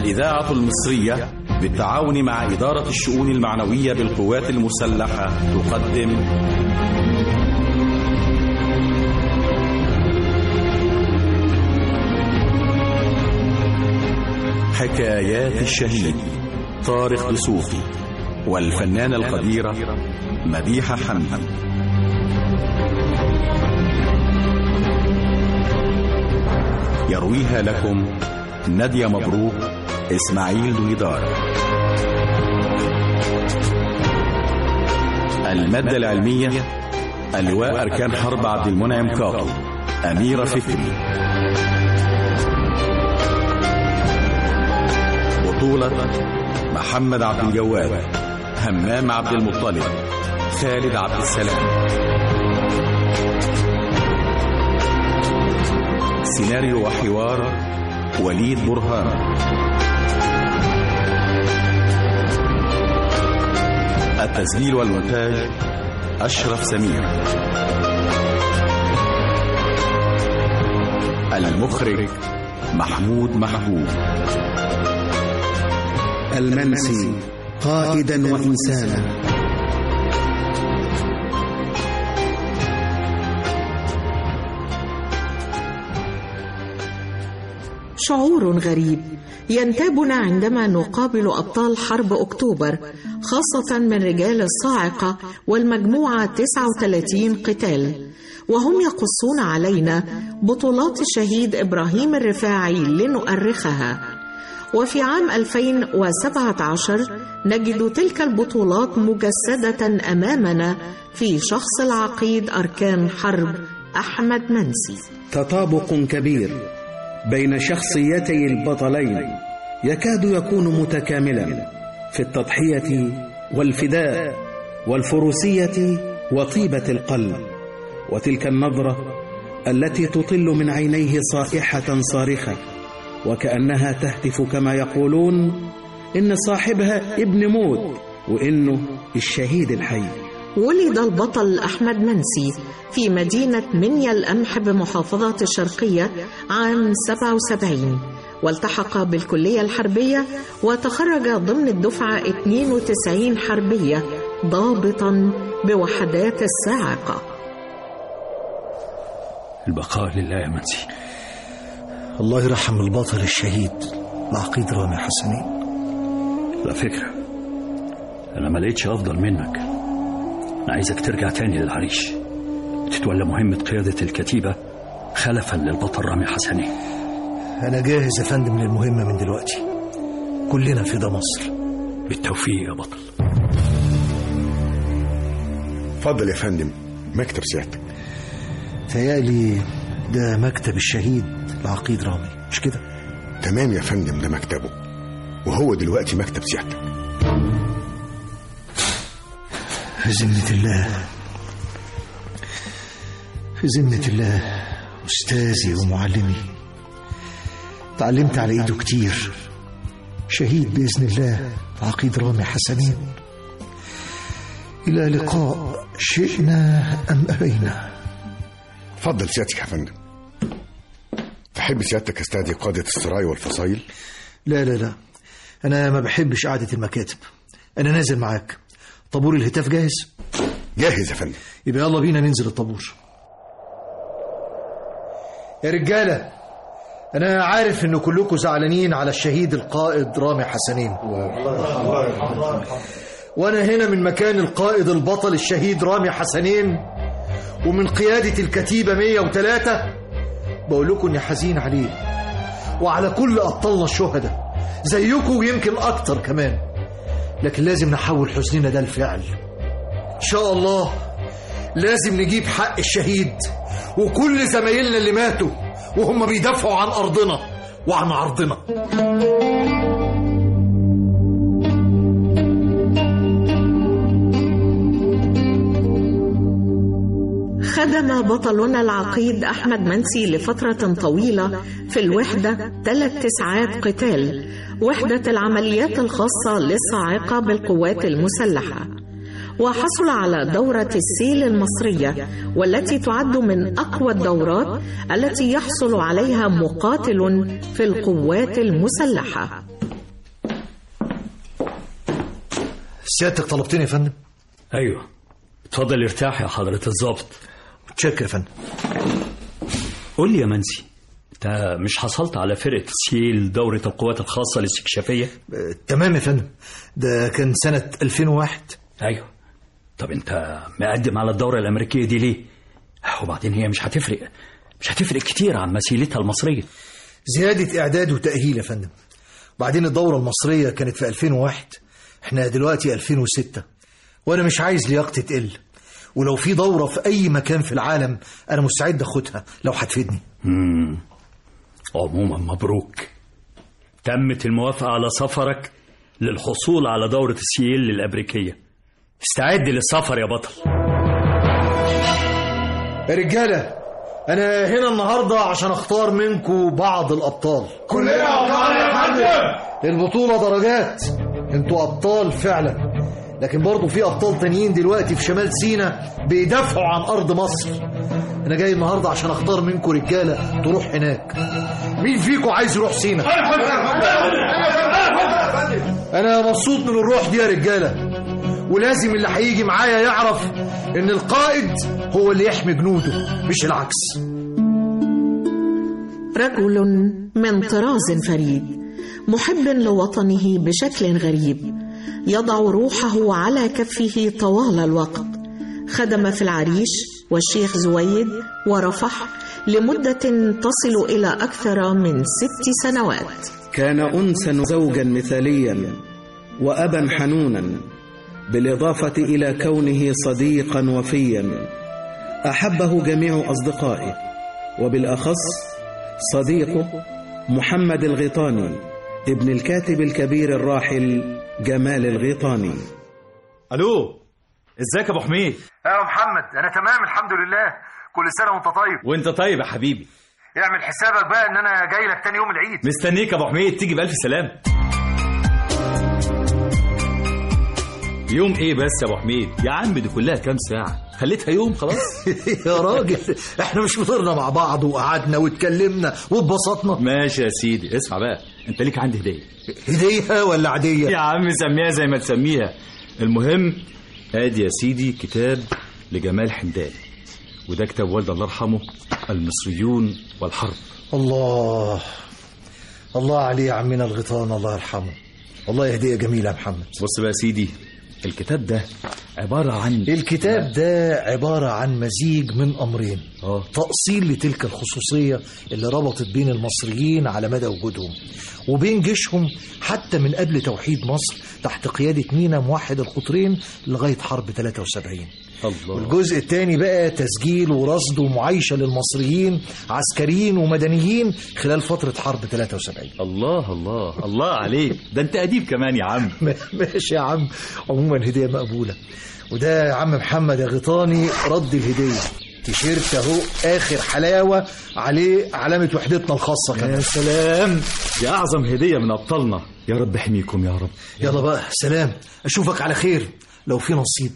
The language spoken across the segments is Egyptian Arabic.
الإذاعة المصرية بالتعاون مع إدارة الشؤون المعنوية بالقوات المسلحة تقدم حكايات الشهيد طارق دسوقي والفنانة القديرة مديحة حمدي يرويها لكم نادية مبروك إسماعيل دويدار المادة العلمية اللواء أركان حرب عبد المنعم كاطو أميرة فكري بطولة محمد عبد الجواد همام عبد المطلب خالد عبد السلام سيناريو وحوار وليد برهان التسجيل والمونتاج أشرف سمير المخرج محمود محبوب المنسي قائدا وإنسانا شعور غريب ينتابنا عندما نقابل أبطال حرب أكتوبر خاصة من رجال الصاعقة والمجموعة 39 قتال وهم يقصون علينا بطولات الشهيد إبراهيم الرفاعي لنؤرخها وفي عام 2017 نجد تلك البطولات مجسدة أمامنا في شخص العقيد أركان حرب أحمد منسي تطابق كبير بين شخصيتي البطلين يكاد يكون متكاملا في التضحية والفداء والفروسية وطيبة القلب وتلك النظرة التي تطل من عينيه صائحة صارخة وكأنها تهتف كما يقولون إن صاحبها ابن موت وإنه الشهيد الحي ولد البطل أحمد منسي في مدينة منيا القمح بمحافظة الشرقية عام 77 والتحق بالكلية الحربية وتخرج ضمن الدفعة 92 حربية ضابطا بوحدات الصاعقة البقاء لله يا منسي الله يرحم البطل الشهيد العقيد رامي حسنين على فكرة أنا ما لقيتش أفضل منك أنا عايزك ترجع تاني للعريش تتولى مهمة قيادة الكتيبة خلفا للبطل رامي حسنين أنا جاهز يا فندم للمهمة من دلوقتي كلنا في ده مصر بالتوفيق يا بطل اتفضل يا فندم مكتب سيادتك تهيألي ده مكتب الشهيد العقيد رامي مش كده تمام يا فندم ده مكتبه وهو دلوقتي مكتب سيادتك في ذمة الله في ذمة الله أستاذي ومعلمي تعلمت على إيده كتير شهيد بإذن الله عقيد رامي حسنين إلى لقاء شئنا أم أبينا اتفضل سيادتك يا فندم تحب سيادتك استدعي قادة السرايا والفصايل لا لا لا أنا ما بحبش قعدة المكاتب أنا نازل معاك طابور الهتاف جاهز جاهز يا فندم يبقى يلا بينا ننزل الطابور يا رجالة أنا عارف إن كلكم زعلانين على الشهيد القائد رامي حسنين وأنا هنا من مكان القائد البطل الشهيد رامي حسنين ومن قيادة الكتيبة 103 بقول لكم إني حزين عليه وعلى كل أبطالنا الشهداء زيكم ويمكن أكتر كمان لكن لازم نحول حزننا ده لفعل إن شاء الله لازم نجيب حق الشهيد وكل زمايلنا اللي ماتوا وهم بيدافعوا عن أرضنا وعن عرضنا خدم بطلنا العقيد أحمد منسي لفترة طويلة في الوحدة ثلاث تسعات قتال وحدة العمليات الخاصة للصاعقة بالقوات المسلحة وحصل على دورة السيل المصرية والتي تعد من أقوى الدورات التي يحصل عليها مقاتل في القوات المسلحة سيادتك طلبتني يا فندم ايوه اتفضل ارتاح يا حضرة الضابط متشكر يا فندم قول لي يا منسي انت مش حصلت على فرقة تسييل دورة القوات الخاصة الاستكشافية؟ آه، تمام يا فندم ده كان سنة 2001 ايوه طب انت مقدم على الدورة الأمريكية دي ليه؟ وبعدين هي مش هتفرق مش هتفرق كتير عن مسيلتها المصرية زيادة إعداد وتأهيل يا فندم بعدين الدورة المصرية كانت في 2001 احنا دلوقتي 2006 وأنا مش عايز لياقتي تقل ولو في دورة في أي مكان في العالم أنا مستعد أخدها لو هتفيدني مم. عموما مبروك تمت الموافقة على سفرك للحصول على دورة السييل للأمريكية استعد للسفر يا بطل يا رجالة أنا هنا النهاردة عشان أختار منكم بعض الأبطال كلنا أبطال يا فندم البطولة درجات انتوا أبطال فعلا لكن برضه في أبطال تانيين دلوقتي في شمال سينا بيدافعوا عن أرض مصر أنا جاي النهاردة عشان أختار منكم رجالة تروح هناك مين فيكم عايز يروح سينا؟ أنا مبسوط من الروح دي يا رجالة ولازم اللي هيجي معايا يعرف إن القائد هو اللي يحمي جنوده مش العكس رجل من طراز فريد محب لوطنه بشكل غريب يضع روحه على كفه طوال الوقت خدم في العريش والشيخ زويد ورفح لمدة تصل إلى أكثر من ست سنوات كان أنسا زوجا مثاليا وأبا حنونا بالإضافة إلى كونه صديقا وفيا أحبه جميع أصدقائه وبالأخص صديقه محمد الغيطاني ابن الكاتب الكبير الراحل جمال الغيطاني الو ازيك يا ابو حميد يا محمد أنا تمام الحمد لله كل سنة وأنت طيب وانت طيب يا حبيبي اعمل حسابك بقى إن أنا جاي لك تاني يوم العيد مستنيك يا ابو حميد تيجي بالف سلام يوم ايه بس يا ابو حميد يا عم دي كلها كام ساعه خليتها يوم خلاص يا راجل احنا مش فطرنا مع بعض وقعدنا واتكلمنا واتبسطنا ماشي يا سيدي اسمع بقى انت ليك عندي هديه هدية ولا عادية يا عم سميها زي ما تسميها المهم ادي يا سيدي كتاب لجمال حمدان وده كتاب والد الله يرحمه المصريون والحرب الله الله عليه يا عمنا الغيطان الله يرحمه والله هدية جميلة يا محمد بص بقى يا سيدي الكتاب ده عبارة عن الكتاب ده عبارة عن مزيج من أمرين اه تأصيل لتلك الخصوصية اللي ربطت بين المصريين على مدى وجودهم وبين جيشهم حتى من قبل توحيد مصر تحت قيادة مينا موحد القطرين لغاية حرب 73 الله والجزء الثاني بقى تسجيل ورصد ومعايشة للمصريين عسكريين ومدنيين خلال فترة حرب 73 الله الله الله عليك ده انت اديب كمان يا عم ماشي يا عم عموما هدية مقبولة وده يا عم محمد يا غيطاني رد الهدية تيشيرت اهو اخر حلاوة عليه علامة وحدتنا الخاصة يا كمان سلام دي اعظم هدية من ابطالنا يا رب احميكم يا رب يلا بقى سلام اشوفك على خير لو في نصيب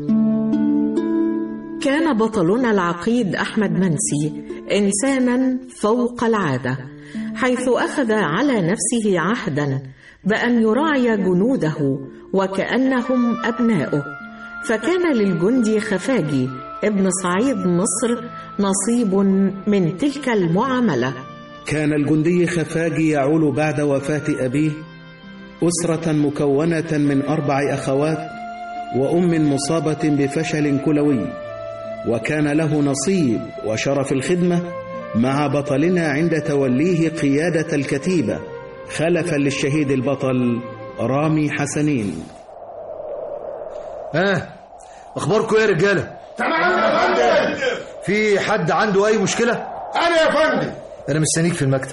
كان بطلنا العقيد أحمد منسي إنسانا فوق العادة حيث أخذ على نفسه عهدا بأن يراعي جنوده وكأنهم أبناؤه فكان للجندي خفاجي ابن صعيد مصر نصيب من تلك المعاملة كان الجندي خفاجي يعول بعد وفاة أبيه أسرة مكونة من أربع أخوات وأم مصابة بفشل كلوي وكان له نصيب وشرف الخدمة مع بطلنا عند توليه قيادة الكتيبة خلفا للشهيد البطل رامي حسنين ها اخباركم ايه يا رجاله تمام يا فندم في حد عنده اي مشكله انا يا فندم انا مستنيك في المكتب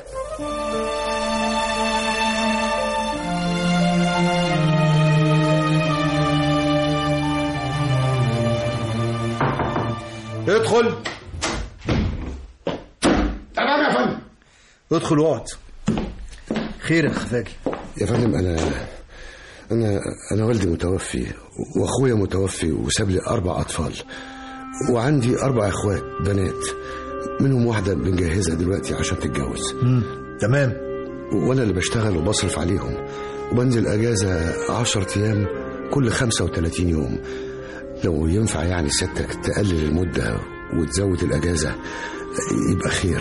ادخل تمام يا فندم ادخل واقعد خير يا خفاجي يا فندم انا انا انا والدي متوفي واخويا متوفي وساب لي اربع اطفال وعندي اربع اخوات بنات منهم واحده بنجهزها دلوقتي عشان تتجوز امم تمام وانا اللي بشتغل وبصرف عليهم وبنزل اجازه عشرة ايام كل 35 يوم لو ينفع يعني سيادتك تقلل المدة وتزود الأجازة يبقى خير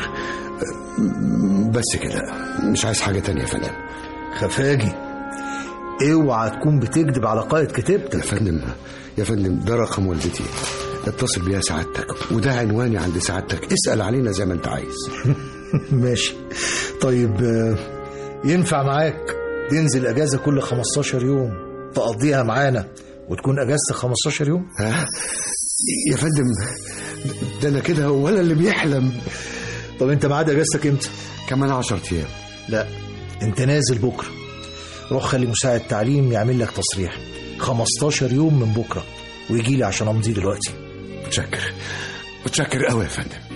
بس كده مش عايز حاجة تانية يا فندم خفاجي اوعى تكون بتكذب على قائد يا كتيبتك فندم يا فندم ده رقم والدتي اتصل بيها سعادتك وده عنواني عند سعادتك اسأل علينا زي ما انت عايز ماشي طيب آه، ينفع معاك تنزل اجازه كل 15 يوم تقضيها معانا وتكون اجازتك 15 يوم ها يا فندم ده انا كده ولا اللي بيحلم طب انت ميعاد اجازتك امتى كمان عشر ايام لا انت نازل بكره روح خلي مساعد تعليم يعمل لك تصريح 15 يوم من بكره ويجي لي عشان امضي دلوقتي متشكر متشكر قوي يا فندم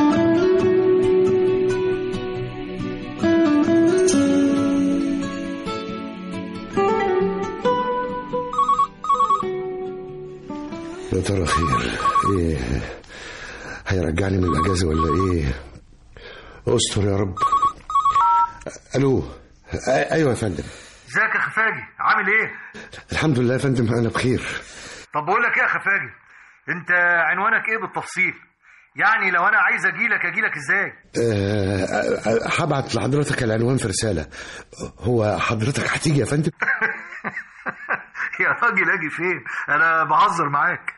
يا ترى خير ايه هيرجعني من الاجازه ولا ايه استر يا رب الو أ- ايوه يا فندم ازيك يا خفاجي عامل ايه الحمد لله يا فندم انا بخير طب بقول لك ايه يا خفاجي انت عنوانك ايه بالتفصيل يعني لو انا عايز اجيلك اجيلك ازاي أه، أه، هبعت لحضرتك العنوان في رساله هو حضرتك هتيجي يا فندم يا راجل اجي فين انا بهزر معاك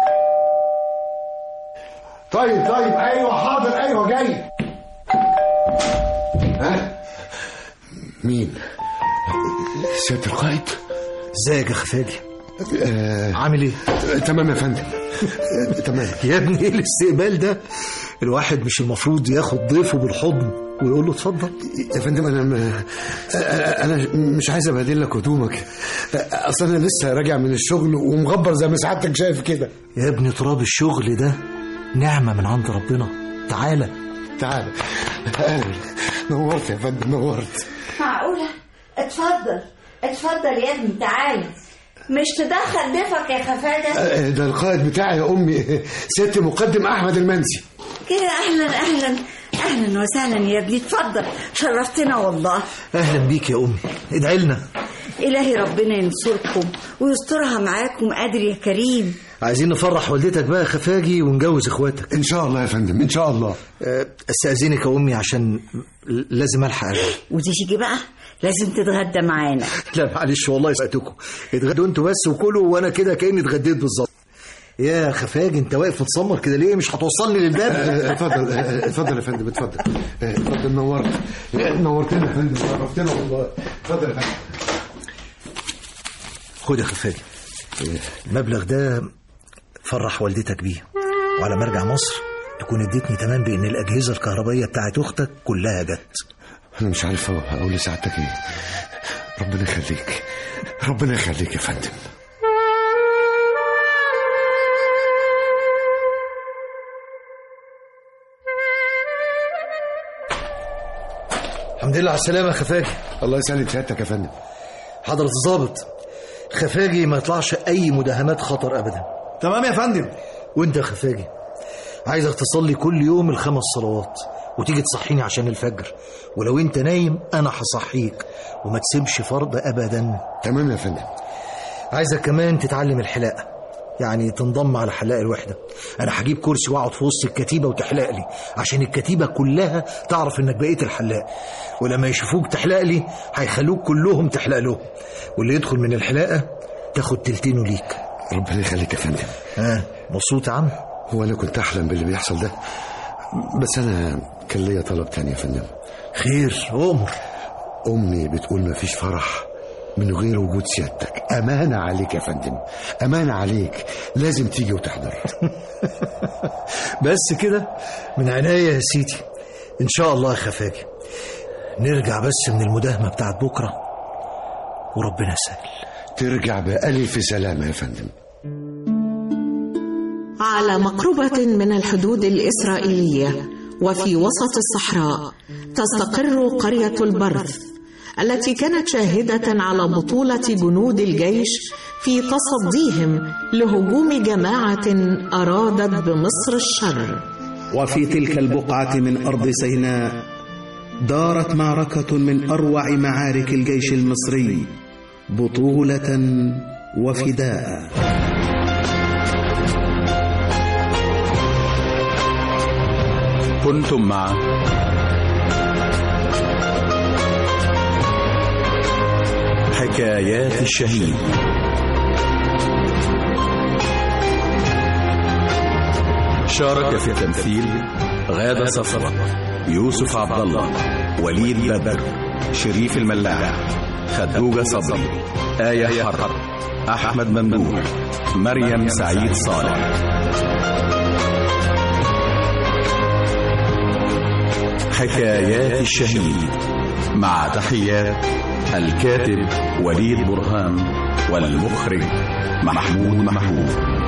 طيب طيب ايوه حاضر ايوه جاي ها مين سياده القائد ازيك يا خفاجي أه عامل ايه تمام يا فندم أه، تمام يا ابني ايه الاستقبال ده الواحد مش المفروض ياخد ضيفه بالحضن ويقول له اتفضل يا فندم انا م... انا مش عايز ابهدل لك هدومك اصل انا لسه راجع من الشغل ومغبر زي ما سعادتك شايف كده يا ابني تراب الشغل ده نعمة من عند ربنا تعالى تعال اهلا نورت يا فندم نورت معقولة؟ اتفضل اتفضل يا ابني تعالى مش تدخل ضيفك يا خفاجة أه، ده القائد بتاعي يا امي سياده المقدم احمد المنسي كده اهلا اهلا اهلا وسهلا يا ابني اتفضل شرفتنا والله اهلا بيك يا امي ادعي لنا الهي ربنا ينصركم ويسترها معاكم قادر يا كريم عايزين نفرح والدتك بقى يا خفاجي ونجوز اخواتك ان شاء الله يا فندم ان شاء الله أه، استاذنك يا امي عشان لازم الحق أرجع. ودي تيجي بقى لازم تتغدى معانا لا معلش والله سألتكم اتغدوا انتوا بس وكلوا وانا كده كاني اتغديت بالظبط يا خفاجي انت واقف متصمر كده ليه مش هتوصلني للباب أه، اتفضل أه، اتفضل يا فندم اتفضل أه، اتفضل نورت نورتنا يا فندم شرفتنا والله اتفضل يا فندم خد يا خفاجي المبلغ ده فرح والدتك بيه وعلى ما ارجع مصر تكون اديتني تمام بان الاجهزه الكهربائيه بتاعت اختك كلها جت انا مش عارف اقول لسعادتك ايه ربنا يخليك ربنا يخليك يا فندم الحمد لله على السلامه يا خفاجي الله يسلم سيادتك يا فندم حضرة الضابط خفاجي ما يطلعش اي مداهمات خطر ابدا تمام يا فندم وانت يا خفاجي عايزك تصلي كل يوم الخمس صلوات وتيجي تصحيني عشان الفجر ولو انت نايم انا هصحيك وما تسيبش فرض ابدا تمام يا فندم عايزك كمان تتعلم الحلاقه يعني تنضم على حلاق الوحده انا هجيب كرسي واقعد في وسط الكتيبه وتحلق لي عشان الكتيبه كلها تعرف انك بقيت الحلاق ولما يشوفوك تحلق لي هيخلوك كلهم تحلق لهم واللي يدخل من الحلاقه تاخد تلتينه ليك ربنا يخليك يا فندم ها مبسوط يا عم هو انا كنت احلم باللي بيحصل ده بس انا كان ليا طلب تاني يا فندم خير امر امي بتقول مفيش فرح من غير وجود سيادتك امانه عليك يا فندم امانه عليك لازم تيجي وتحضر بس كده من عناية يا سيدي ان شاء الله يا خفاجي نرجع بس من المداهمة بتاعت بكرة وربنا يسهل ترجع بألف سلامة يا فندم على مقربة من الحدود الإسرائيلية وفي وسط الصحراء تستقر قرية البرث التي كانت شاهدة على بطولة جنود الجيش في تصديهم لهجوم جماعة أرادت بمصر الشر وفي تلك البقعة من أرض سيناء دارت معركة من أروع معارك الجيش المصري بطولة وفداء كنتم مع حكايات الشهيد شارك في التمثيل غادة صفوة يوسف عبد الله وليد بدر شريف الملاح خدوجة صبري آية حرب أحمد ممدوح مريم سعيد صالح حكايات الشهيد مع تحيات الكاتب وليد برهان والمخرج محمود محمود